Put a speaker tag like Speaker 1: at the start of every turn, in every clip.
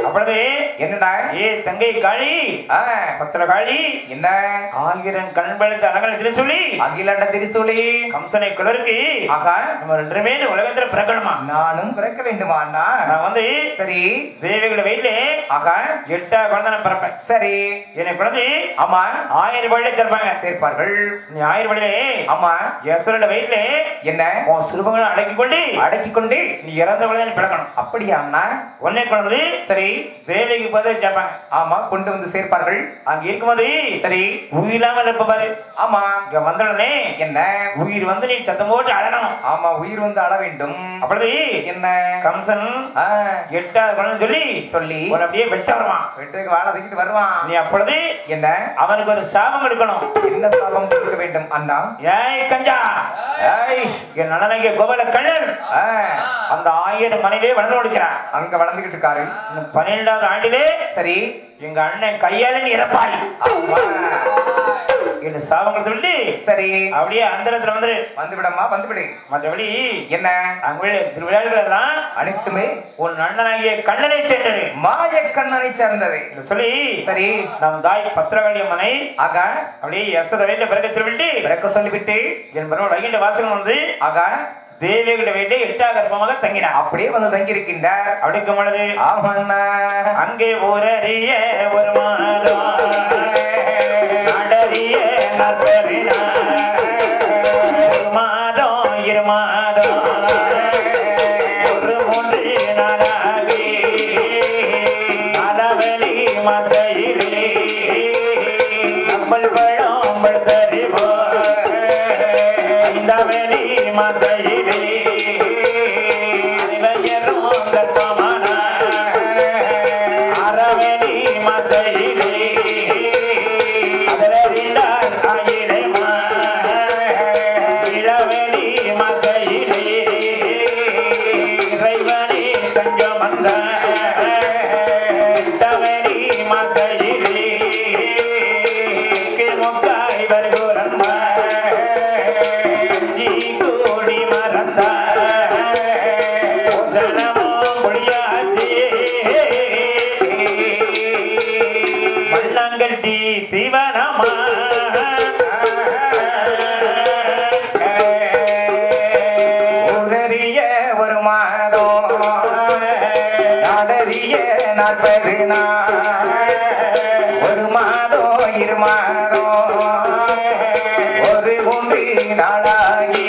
Speaker 1: அப்பொழுது
Speaker 2: என்னடா
Speaker 1: ஏ தங்கை காளி
Speaker 2: ஆ,
Speaker 1: பத்திர காளி
Speaker 2: என்ன
Speaker 1: ஆயிரம் கண்பழுத்த அலங்கலத்தில் சொல்லி
Speaker 2: அகிலாண்ட திரிசூலி
Speaker 1: கம்சனை குளருக்கு
Speaker 2: ஆகா
Speaker 1: நம்ம ரெண்டு பேரும் இந்த உலகத்துல பிறக்கணுமா
Speaker 2: நானும் பிறக்க வேண்டுமா அண்ணா
Speaker 1: நான் வந்து
Speaker 2: சரி
Speaker 1: தேவிகளை வயதுல
Speaker 2: ஆகா
Speaker 1: எட்டா குழந்தை நான் பிறப்பேன்
Speaker 2: சரி
Speaker 1: என்னை குழந்தை
Speaker 2: ஆமா
Speaker 1: ஆயிரம் வழியில சேர்ப்பாங்க
Speaker 2: சேர்ப்பார்கள்
Speaker 1: நீ ஆயிரம் வழியிலே
Speaker 2: ஆமா
Speaker 1: யசுரோட வயிற்றுல
Speaker 2: என்ன
Speaker 1: உன் சிறுபங்களை அடக்கி கொண்டு
Speaker 2: அடக்கி கொண்டு
Speaker 1: நீ இறந்த குழந்தை பிறக்கணும்
Speaker 2: அப்படியா அண்ணா
Speaker 1: உன்னை குழந்தை
Speaker 2: சரி
Speaker 1: தேவிக்கு பதில் சேர்ப்பாங்க
Speaker 2: ஆமா கொண்டு வந்து சேர்ப்பார்கள்
Speaker 1: அங்க இருக்கும்போது
Speaker 2: சரி
Speaker 1: உயிரில்லாம இருப்ப பாரு
Speaker 2: ஆமா
Speaker 1: இங்க வந்த உடனே
Speaker 2: என்ன
Speaker 1: உயிர் வந்து நீ சத்தம் போட்டு அழகணும்
Speaker 2: ஆமா உயிர் வந்து அழ வேண்டும்
Speaker 1: அப்பொழுது
Speaker 2: என்ன
Speaker 1: கம்சன்
Speaker 2: ஆ,
Speaker 1: எட்டாவது குழந்தை சொல்லி
Speaker 2: சொல்லி
Speaker 1: உன்னை அப்படியே வெட்ட வருவான்
Speaker 2: வெட்டுக்கு வாழை தூக்கிட்டு வருவான்
Speaker 1: நீ அப்பொழுது
Speaker 2: என்ன
Speaker 1: அவனுக்கு ஒரு சாபம் எடுக்கணும்
Speaker 2: என்ன சாபம் கொடுக்க வேண்டும் அண்ணா
Speaker 1: ஏய் கஞ்சா ஏய் என் நடனங்க கோபால கண்ணன்
Speaker 2: ஆ,
Speaker 1: அந்த ஆயிரம் மனைவியே வளர்ந்து கொடுக்கிறான்
Speaker 2: அங்க வளர்ந்துகிட்டு இருக்காரு
Speaker 1: இந்த பன்னிரெண்டாவது ஆண்டிலே
Speaker 2: சரி
Speaker 1: எங்க அண்ணன் கையால நீ இறப்பாய்
Speaker 2: ஆமா.
Speaker 1: இந்த சாபங்களை சொல்லி
Speaker 2: சரி
Speaker 1: அப்படியே அந்தரத்துல வந்து
Speaker 2: வந்து விடம்மா வந்து விடு
Speaker 1: மற்றபடி
Speaker 2: என்ன
Speaker 1: அங்கே திருவிழாக்கள் எல்லாம்
Speaker 2: அனைத்துமே
Speaker 1: உன் அண்ணனாகிய கண்ணனை சேர்ந்தது
Speaker 2: மாய கண்ணனை சேர்ந்தது
Speaker 1: என்று சொல்லி
Speaker 2: சரி
Speaker 1: நம் தாய் பத்திரகாளி அம்மனை
Speaker 2: ஆகா
Speaker 1: அப்படியே யசோத வயதில பிறக்க சொல்லிவிட்டு
Speaker 2: பிறக்க சொல்லிவிட்டு
Speaker 1: என் பரவ வைகின்ற வாசகம் வந்து
Speaker 2: ஆகா
Speaker 1: தேவிகளை வைத்து எட்டா கர்ப்பமாக தங்கினார்
Speaker 2: அப்படியே வந்து தங்கியிருக்கின்றார்
Speaker 1: அப்படிக்கும் பொழுது
Speaker 2: ஆமண்ணா
Speaker 1: அங்கே ஊரறிய ஒரு மாதம் நடறிய நற்பெறினா. ஒரு மாதம் இரு மாதம் ஒரு மூன்று நாளாகி அளவலி மந்தையிலே நம்மள் பழம் படுத்தறிவோ இந்த வெளி மந்தையிலே இளைஞரும் கர்ப்பமான அறவெளி மந்தையிலே அதறிந்தார் ஆயிரமா இளவெளி மந்தையிலே இறைவனே தஞ்சம் வந்த இட்டவெளி மந்தையிலே முக்காய் வருகுரம்மா ஜீ கூடி மறந்த ஜனமோ முடியாதே மண்ணங்கட்டி தீவனமா
Speaker 2: உதறிய ஒரு மாதம் நாடறிய நாற்பது நாள் ஒரு மாதம் இரு மாதம் ஒரு மூன்று நாளாகி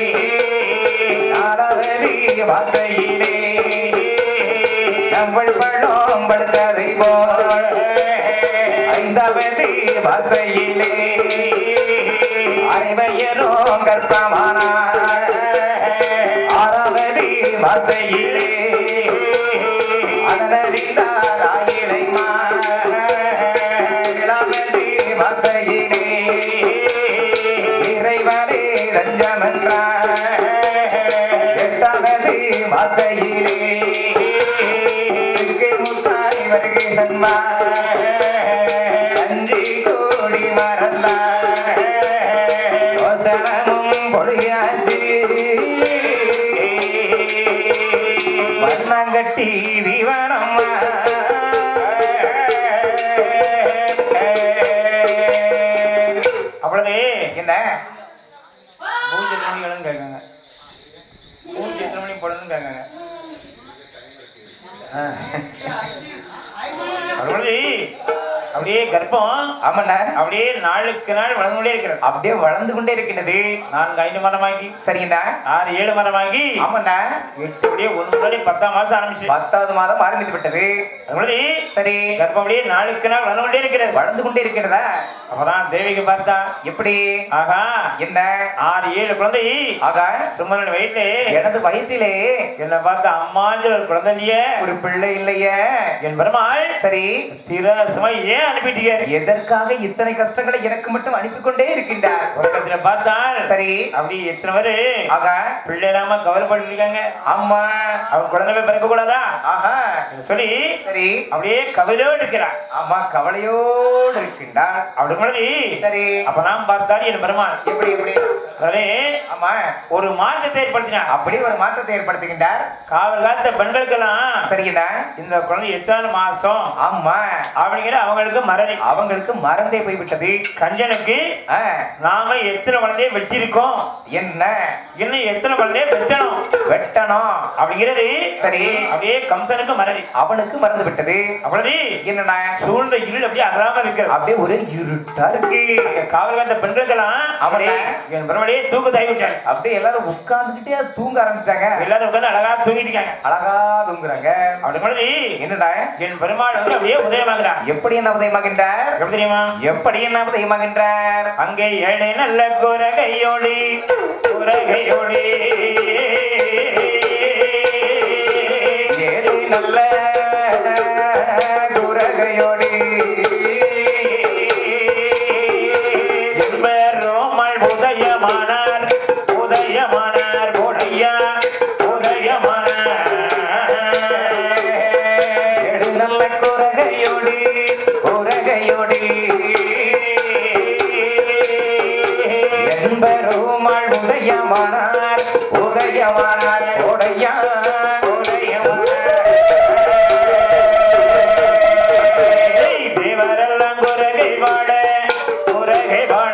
Speaker 2: நாளவரி வார்த்தையிலே நம்மள் பழம் படுத்ததை போல் ஐந்தாவது வார்த்தையிலே அனைவரும் கற்பமானார் ஆறாவது வார்த்தையிலே அதனறிந்தார் ஆயிரைமா ஏழாவது வார்த்தையிலே இறைவனே ரஞ்சமென்றார் எட்டாவது வார்த்தையிலே இங்கே முத்தாய் வருகிறார் அஞ்சு கோடி மறந்தார் ஒசனமும் பொடியாச்சு வண்ணங்கட்டி தீவனம்மா
Speaker 1: அவ்வளவு
Speaker 2: என்ன
Speaker 1: பூஜை எத்தனை மணி வேணும்னு கேட்காங்க பூஜை எத்தனை மணி போடணும்னு கேட்காங்க அவ்வளவு அப்படியே கர்ப்பம்
Speaker 2: ஆமாண்ணா
Speaker 1: அப்படியே நாளுக்கு நாள் வளர்ந்து கொண்டே இருக்கிறது
Speaker 2: அப்படியே வளர்ந்து கொண்டே இருக்கின்றது
Speaker 1: நான்கு ஐந்து மரமாகி
Speaker 2: சரிங்கண்ணா
Speaker 1: ஆறு ஏழு மரமாகி
Speaker 2: ஆமாண்ணா
Speaker 1: எட்டு அப்படியே ஒன்று முன்னாடி பத்தாம் மாசம் ஆரம்பிச்சு
Speaker 2: பத்தாவது மாதம் ஆரம்பித்து விட்டது
Speaker 1: அவ்வளவு
Speaker 2: சரி
Speaker 1: கர்ப்பம் அப்படியே நாளுக்கு நாள் வளர்ந்து கொண்டே இருக்கிறது
Speaker 2: வளர்ந்து கொண்டே இருக்கின்றதா
Speaker 1: அப்பதான் தேவிக்கு பார்த்தா
Speaker 2: எப்படி
Speaker 1: ஆகா
Speaker 2: என்ன
Speaker 1: ஆறு ஏழு குழந்தை
Speaker 2: ஆகா
Speaker 1: சுமரன் வயிற்று
Speaker 2: எனது வயிற்றிலே
Speaker 1: என்னை பார்த்து அம்மான்ற ஒரு குழந்தைய
Speaker 2: ஒரு பிள்ளை இல்லையே
Speaker 1: என் பெருமாள்
Speaker 2: சரி
Speaker 1: திர சுமை ஏன் அனுப்பிட்டீங்க
Speaker 2: எதற்காக இத்தனை கஷ்டங்களை எனக்கு மட்டும் அனுப்பி கொண்டே இருக்கின்றார்
Speaker 1: உலகத்துல பார்த்தால்
Speaker 2: சரி
Speaker 1: அப்படி எத்தனை பேரு
Speaker 2: ஆக
Speaker 1: பிள்ளை இல்லாம கவலைப்பட்டிருக்காங்க
Speaker 2: அம்மா
Speaker 1: அவன் குழந்தை பிறக்க கூடாதா
Speaker 2: ஆஹா
Speaker 1: சொல்லி
Speaker 2: சரி
Speaker 1: அப்படியே கவலையோடு இருக்கிறான்
Speaker 2: அம்மா கவலையோடு இருக்கின்றார்
Speaker 1: அப்படி முன்னாடி
Speaker 2: சரி
Speaker 1: அப்ப நாம் பார்த்தால் என் பெருமான்
Speaker 2: எப்படி எப்படி
Speaker 1: அதே
Speaker 2: ஆமா
Speaker 1: ஒரு மாற்றத்தை ஏற்படுத்தினான்
Speaker 2: அப்படி ஒரு மாற்றத்தை ஏற்படுத்துகின்றார்
Speaker 1: காவல் காத்த பெண்களுக்கெல்லாம்
Speaker 2: சரிங்களா
Speaker 1: இந்த குழந்தை எத்தனை மாசம்
Speaker 2: ஆமா
Speaker 1: அப்படிங்கிற அவங்களுக்கு மறதி
Speaker 2: அவங்களுக்கு மறந்தே போய்விட்டது
Speaker 1: கஞ்சனுக்கு
Speaker 2: ஆ,
Speaker 1: நாம எத்தனை குழந்தைய வெட்டியிருக்கோம்
Speaker 2: என்ன
Speaker 1: இன்னும் எத்தனை குழந்தைய வெட்டணும்
Speaker 2: வெட்டணும்
Speaker 1: அப்படிங்கிறது
Speaker 2: சரி.
Speaker 1: அப்படியே கம்சனுக்கு மறதி
Speaker 2: அவனுக்கு மறந்து விட்டது
Speaker 1: அப்படி
Speaker 2: என்னண்ணா
Speaker 1: சூழ்ந்த இருள் அப்படியே அகலாம இருக்கிறது
Speaker 2: அப்படியே ஒரே இருட்டா இருக்கு
Speaker 1: இந்த காவல் காத்த பெண்களுக்கெல்லாம்
Speaker 2: ஆமாண்ணே.
Speaker 1: அப்படியே என் பெருமடியே தூக்கு தாய் விட்டாங்க
Speaker 2: அப்படியே எல்லாரும் உட்கார்ந்துகிட்டே தூங்க ஆரம்பிச்சிட்டாங்க
Speaker 1: எல்லாரும் உட்கார்ந்து அழகா தூங்கிட்டு இருக்காங்க
Speaker 2: அழகா தூங்குறாங்க
Speaker 1: அப்படி மாதிரி
Speaker 2: என்னடா
Speaker 1: என் பெருமாள் வந்து அப்படியே உதயமாகிறான்
Speaker 2: எப்படி என்ன உதயமாகின்றார்
Speaker 1: எப்படி தெரியுமா
Speaker 2: எப்படி என்ன உதயமாகின்றார்
Speaker 1: அங்கே ஏழை நல்ல குரகையோடி குரகையோடி
Speaker 2: ஏழை நல்ல குரகையோடி
Speaker 1: என்பரோமல் உதயமானார் உதயமானார் உடையா உதயமானார்
Speaker 2: ஏழை நல்ல குரகையோடி குரகையோடி என்பருமாள் உதயமானார் உதயமானார் உடையா
Speaker 1: ஏய், தேவரெல்லாம் குரகை பாட குரகை பாட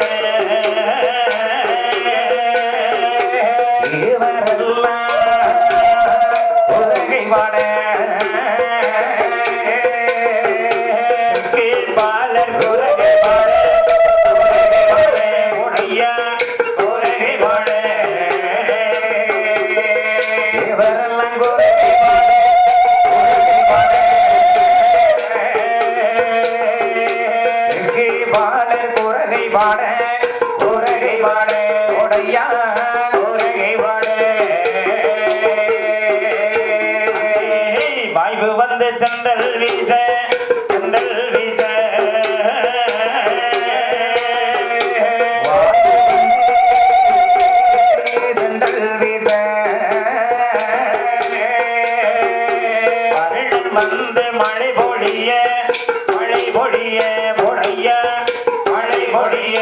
Speaker 2: உலகை வாட
Speaker 1: பாலர் குரகை பாட குரகை பாட உடையா குரகை பாட
Speaker 2: தேவரெல்லாம் குரகை பாட குரகை பாட எங்கே பாடல் குரகை பாட குரகை பாட உடையா குரகை பாட
Speaker 1: வாய்ப்பு வந்து தண்டல் வீச தண்டல் வீச
Speaker 2: தண்டல் வீச
Speaker 1: அருள் வந்து மழை பொழிய மழை பொழிய பொழைய மழை பொழிய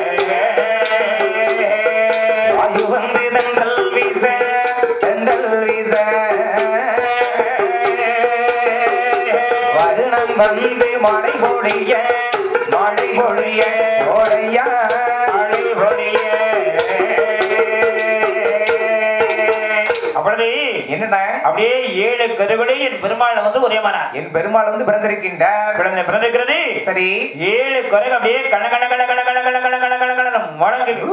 Speaker 2: வாயு வந்து தண்டல் வீச தண்டல் வீச வருணம் வந்து மழை பொழிய மழை பொழிய ஓடையா
Speaker 1: மழை பொழிய அப்படி
Speaker 2: என்னண்ணா
Speaker 1: அப்படியே ஏழு கருவிலே என் பெருமாள் வந்து உதயமானார்
Speaker 2: என் பெருமாள் வந்து பிறந்திருக்கின்றார்
Speaker 1: குழந்தை பிறந்திருக்கிறது
Speaker 2: சரி
Speaker 1: ஏழு குறைகள் அப்படியே கண கண கண கண கண கண கண கண கண கண முழங்குது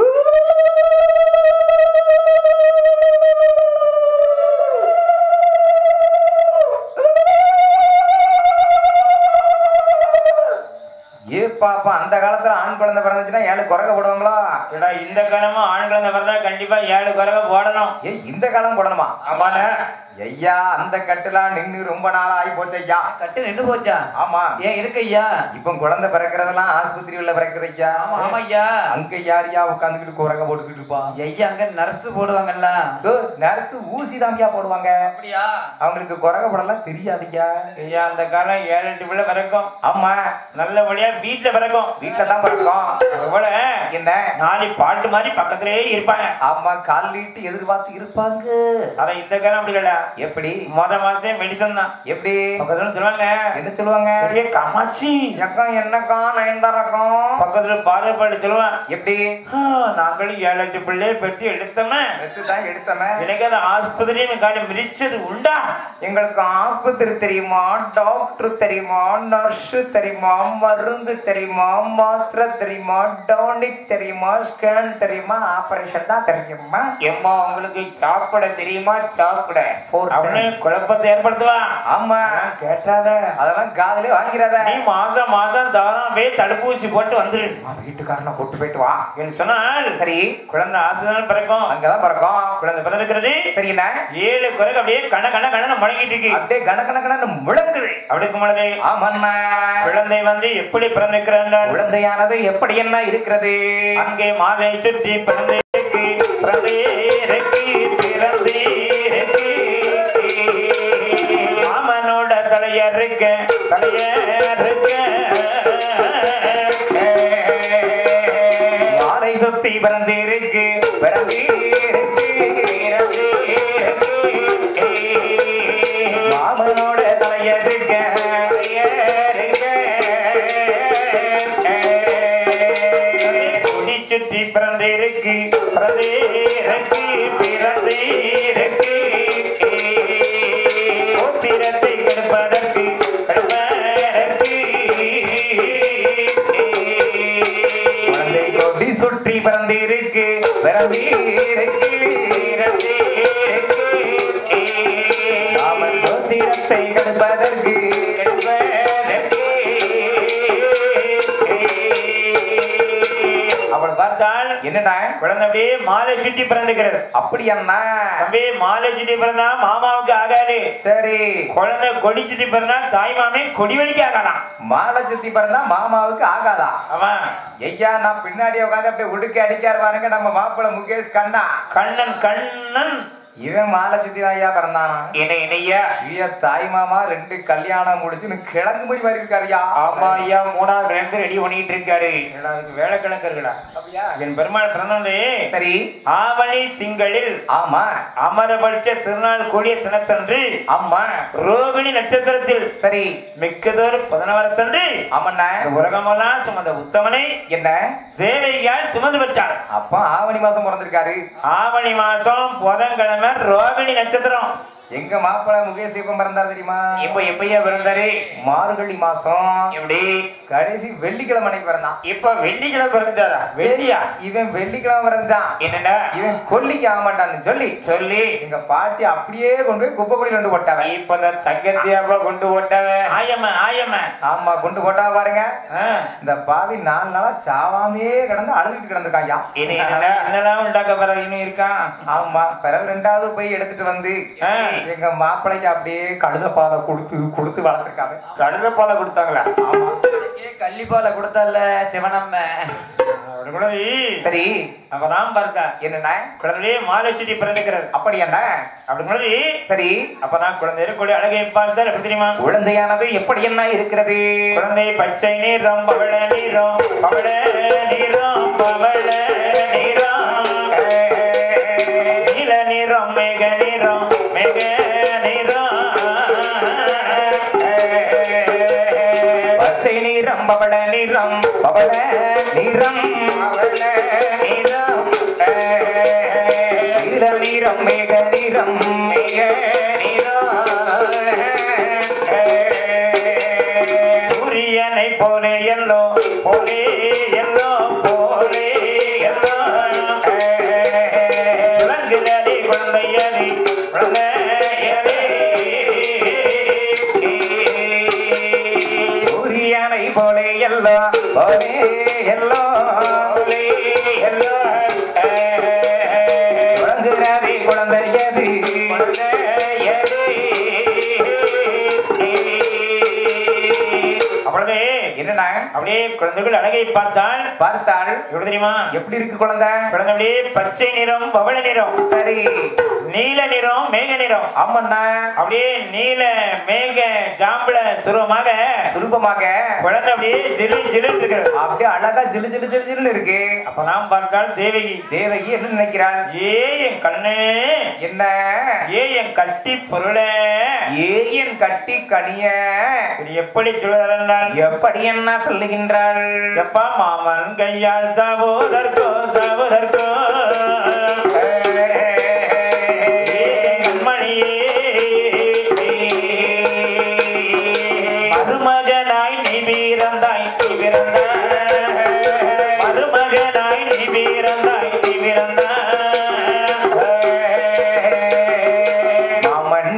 Speaker 2: ஏ பாப்பா அந்த காலத்துல ஆண் குழந்தை பிறந்துச்சுன்னா ஏழு குறக்க போடுவாங்களா
Speaker 1: ஏடா இந்த காலமும் ஆண் குழந்தை பிறந்தா கண்டிப்பா ஏழு குறைக போடணும்
Speaker 2: ஏ இந்த காலம் போடணுமா ஆமாண்ணே ஐயா அந்த கட்டுலாம் நின்னு ரொம்ப நாள் ஆகி போச்சு ஐயா
Speaker 3: கட்டு நின்று போச்சா
Speaker 2: ஆமா
Speaker 3: ஏன் இருக்கு ஐயா
Speaker 2: இப்ப குழந்தை பிறக்கிறதெல்லாம் ஆஸ்பத்திரி உள்ள பிறக்குது ஐயா
Speaker 3: ஆமா ஆமா ஐயா
Speaker 2: அங்க யாரையா உட்காந்துக்கிட்டு குரங்க போட்டுக்கிட்டு இருப்பா
Speaker 3: ஐயா அங்க நர்ஸ் போடுவாங்கல்ல
Speaker 2: நர்ஸ் ஊசி தாம்பியா போடுவாங்க
Speaker 3: அப்படியா
Speaker 2: அவங்களுக்கு குரங்க போடலாம் தெரியாதுய்யா
Speaker 1: ஐயா அந்த காலம் ஏழு எட்டு பிள்ளை பிறக்கும்
Speaker 2: ஆமா
Speaker 1: நல்லபடியா வீட்டுல பிறக்கும்
Speaker 2: வீட்டுல தான் பிறக்கும்
Speaker 1: அதுபோல
Speaker 2: என்ன
Speaker 1: நாளை பாட்டு மாதிரி பக்கத்திலேயே இருப்பாங்க
Speaker 2: ஆமா கால் நீட்டு எதிர்பார்த்து இருப்பாங்க
Speaker 1: ஆனா இந்த காலம் அப்படி இல்ல
Speaker 2: எப்படி
Speaker 1: மொத மாசம் மெடிசன் தான்
Speaker 2: எப்படி
Speaker 1: பக்கத்துல சொல்லுவாங்க
Speaker 2: என்ன சொல்லுவாங்க
Speaker 1: பெரிய கமாச்சி
Speaker 2: எக்கம் என்னக்கா நயன்தாரக்கம்
Speaker 1: பக்கத்துல பார்வைப்பாடு சொல்லுவான்
Speaker 2: எப்படி
Speaker 1: "ஆ, நாங்களும் ஏழு எட்டு பிள்ளைய பெற்று எடுத்தோமே
Speaker 2: வெத்து தான் எடுத்தமே
Speaker 1: எனக்கு அந்த ஆஸ்பத்திரின்னு காட்டி மிதிச்சது உண்டா
Speaker 2: எங்களுக்கு ஆஸ்பத்திரி தெரியுமா டாக்டர் தெரியுமா நர்ஸ் தெரியுமா மருந்து தெரியுமா மாத்திரை தெரியுமா டானிக் தெரியுமா ஸ்கேன் தெரியுமா ஆபரேஷன் தான் தெரியுமா
Speaker 1: எம்மா உங்களுக்கு சாப்பிட தெரியுமா சாப்பிட
Speaker 2: Four
Speaker 1: அவனே
Speaker 2: times.
Speaker 1: குழப்பத்தை ஏற்படுத்துவான்
Speaker 2: ஆமா
Speaker 1: அதெல்லாம் கேட்டாத
Speaker 2: அதெல்லாம் காதலே வாங்கிறாத
Speaker 1: நீ மாதம் மாதம் தாராளம் போய் தடுப்பூசி போட்டு வந்துரு
Speaker 2: வீட்டுக்காரனை கூட்டு போயிட்டு வா
Speaker 1: என்று சொன்னால்
Speaker 2: சரி
Speaker 1: குழந்தை ஆசுதான் பிறக்கும்
Speaker 2: அங்கதான் பிறக்கும்
Speaker 1: குழந்தை பிறந்திருக்கிறது
Speaker 2: சரி என்ன
Speaker 1: ஏழு குறைக்கு அப்படியே கண்ண கண்ண கண்ண முழங்கிட்டு இருக்கு
Speaker 2: அப்படியே கன கன கன முழங்குது
Speaker 1: அப்படி இருக்கும் பொழுது
Speaker 2: ஆமண்ணா
Speaker 1: குழந்தை வந்து எப்படி பிறந்திருக்கிறான்
Speaker 2: குழந்தையானது எப்படி என்ன இருக்கிறது
Speaker 1: அங்கே மாதை சுற்றி பிறந்திருக்கு பிறந்தேருக்கு பிறந்தேருக்கு மாமனோட தலையறுக்க தலையறுக்க
Speaker 2: யாரை சுத்தி பிறந்திருக்கு மாமனோட தலையறுக்க
Speaker 1: கொடி சுற்றி பிறந்திருக்கு பிறந்தேருக்கு பிறந்தேருக்கு கோத்திரத்தை கெடுப்பதற்கு
Speaker 2: குழந்தை கொடி சுற்றி பிறந்திருக்கு ராமன் கோத்திரத்தை கடுப்பதற்கு
Speaker 1: அவள் பார்த்தால்
Speaker 2: என்னடா
Speaker 1: குழந்தை அப்படியே மாலை சுற்றி பிறந்துக்கிறது
Speaker 2: அப்படி அண்ணா
Speaker 1: தம்பி மாலை சுற்றி பிறந்தா மாமாவுக்கு ஆகாது
Speaker 2: சரி
Speaker 1: குழந்தை கொடி சுற்றி பிறந்தா தாய் மாமே கொடி வலிக்கு ஆகலாம்
Speaker 2: மாலை சுத்தி பிறந்தா மாமாவுக்கு ஆகாதா
Speaker 1: அவன்
Speaker 2: ஐயா நான் பின்னாடி உட்காந்து அப்படியே உடுக்கி அடிக்காரு பாருங்க நம்ம மாப்பிள்ள முகேஷ் கண்ணா
Speaker 1: கண்ணன் கண்ணன்
Speaker 2: இவன் மாலை சுத்தி தான் ஐயா பிறந்தானா
Speaker 1: என்ன என்னையா
Speaker 2: ஐயா தாய் மாமா ரெண்டு கல்யாணம் முடிச்சு இன்னும் கிழங்கு முடி மாதிரி இருக்காருயா
Speaker 1: ஆமா ஐயா மூணாவது இருந்து ரெடி பண்ணிட்டு இருக்காரு அதுக்கு வேலை கணக்கு இருக்குடா
Speaker 2: அப்படியா?
Speaker 1: என் பெருமாள் பிறந்தே
Speaker 2: சரி
Speaker 1: ஆவணி திங்களில்
Speaker 2: ஆமா
Speaker 1: அமரபட்ச திருநாள் கூடிய தினத்தன்று
Speaker 2: ஆமா
Speaker 1: ரோகிணி நட்சத்திரத்தில்
Speaker 2: சரி
Speaker 1: மிக்கதொரு புதனவரத்தன்று
Speaker 2: ஆமண்ணா
Speaker 1: இந்த உலகமெல்லாம் சுமந்த உத்தமனை
Speaker 2: என்ன
Speaker 1: தேவையால் சுமந்து பெற்றாள்
Speaker 2: அப்பா ஆவணி மாசம் பிறந்திருக்காரு
Speaker 1: ஆவணி மாசம் புதன்கிழமை ரோகிணி நட்சத்திரம்
Speaker 2: எங்க மாப்பிள்ள முகேஷ் இப்ப பிறந்தாரு தெரியுமா
Speaker 1: இப்ப எப்பயா பிறந்தாரு
Speaker 2: மார்கழி மாசம்
Speaker 1: எப்படி
Speaker 2: கடைசி வெள்ளிக்கிழமை அன்னைக்கு பிறந்தான்
Speaker 1: இப்ப வெள்ளிக்கிழமை பிறந்தாரா வெள்ளியா
Speaker 2: இவன் வெள்ளிக்கிழமை பிறந்தான்
Speaker 1: என்னடா
Speaker 2: இவன் கொல்லிக்கு ஆக மாட்டான்னு சொல்லி
Speaker 1: சொல்லி
Speaker 2: எங்க பாட்டி அப்படியே கொண்டு போய் குப்பை கொடி கொண்டு போட்டாவன்
Speaker 1: இப்ப இந்த தங்கத்தியாப்பா கொண்டு போட்டவன் ஆயம்ம ஆயம்ம
Speaker 2: ஆமா கொண்டு போட்டா பாருங்க இந்த பாவி நாலு நாளா சாவாமே கிடந்து அழுதுட்டு கிடந்திருக்காயா
Speaker 1: என்னதான் உண்டாக்க பிறகு இன்னும் இருக்கான்
Speaker 2: ஆமா பிறகு ரெண்டாவது போய் எடுத்துட்டு வந்து
Speaker 1: ஆ.
Speaker 2: எங்க மாப்பிள்ளைக்கு அப்படியே கழுத பாலை கொடுத்து கொடுத்து வளர்த்துருக்காங்க
Speaker 1: கழுத பாலை கொடுத்தாங்களா
Speaker 2: ஆமா
Speaker 3: கள்ளிப்பால கொடுத்தல்ல சிவனம்ம
Speaker 1: அப்படி கூட
Speaker 2: சரி
Speaker 1: அப்பதான் பார்த்தா
Speaker 2: என்னண்ணா
Speaker 1: குழந்தையே மாலை சுற்றி பிறந்துக்கிறது
Speaker 2: அப்படி என்ன
Speaker 1: அப்படி கூட
Speaker 2: சரி
Speaker 1: அப்பதான் குழந்தை இருக்கக்கூடிய அழகை பார்த்தால் எப்படி தெரியுமா
Speaker 2: குழந்தையானது எப்படி என்ன இருக்கிறது
Speaker 1: குழந்தை பச்சை நீரம் பவள நீரம் பவள நீரம் பவள நீரம் நீல நீரம் மேக நீரம் மேக நீரம்
Speaker 2: பச்சை நிறம் பவள நிறம் பவள நிறம் பவள நிறம் நீல நிறம் மேக நிறம் மேக
Speaker 1: சூரியனை போலே எல்லோ போலே எல்லோ போலே எல்லோ விளங்குதடி குழந்தையடி குழந்தையடி
Speaker 2: சூரியனை போலே எல்லோ போலே எல்லோ போலே எல்லோ குழந்தையது குழந்தையது
Speaker 1: அப்படியே
Speaker 2: என்னண்ணா
Speaker 1: அப்படியே குழந்தைகள் அழகை பார்த்தால்
Speaker 2: பார்த்தாள்
Speaker 1: எப்படி தெரியுமா
Speaker 2: எப்படி இருக்கு குழந்தை
Speaker 1: குழந்தை அப்படியே பச்சை நிறம் பவள நிறம்
Speaker 2: சரி
Speaker 1: நீல நிறம் மேக நிறம்
Speaker 2: ஆமாண்ணா
Speaker 1: அப்படியே நீல மேக ஜாம்பள துருவமாக
Speaker 2: சுருப்பமாக
Speaker 1: குழந்தை அப்படியே ஜிலு ஜிலு இருக்கிறது
Speaker 2: அப்படியே அழகா ஜிலு ஜிலு ஜிலு ஜிலுன்னு இருக்கு
Speaker 1: அப்ப நாம் பார்த்தால் தேவகி
Speaker 2: தேவகி என்ன நினைக்கிறாள்
Speaker 1: ஏ என் கண்ணே
Speaker 2: என்ன
Speaker 1: ஏ என் கட்டி பொருளே
Speaker 2: ஏன் கட்டி கனிய
Speaker 1: இது எப்படி சொல்லுகிறாள்
Speaker 2: எப்படி என்ன சொல்லுகின்றாள்
Speaker 1: எப்பா மாமன் கையால் சகோதர்கோ சகோதர்கோ மருமகனாய் நீ பிறந்தாய் நீ பிறந்தாய் மருமகனாய் நீ பிறந்தாய் நீ பிறந்தாய்
Speaker 2: மாமன்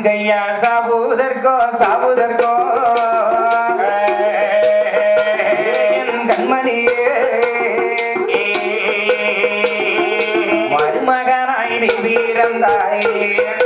Speaker 2: தாயே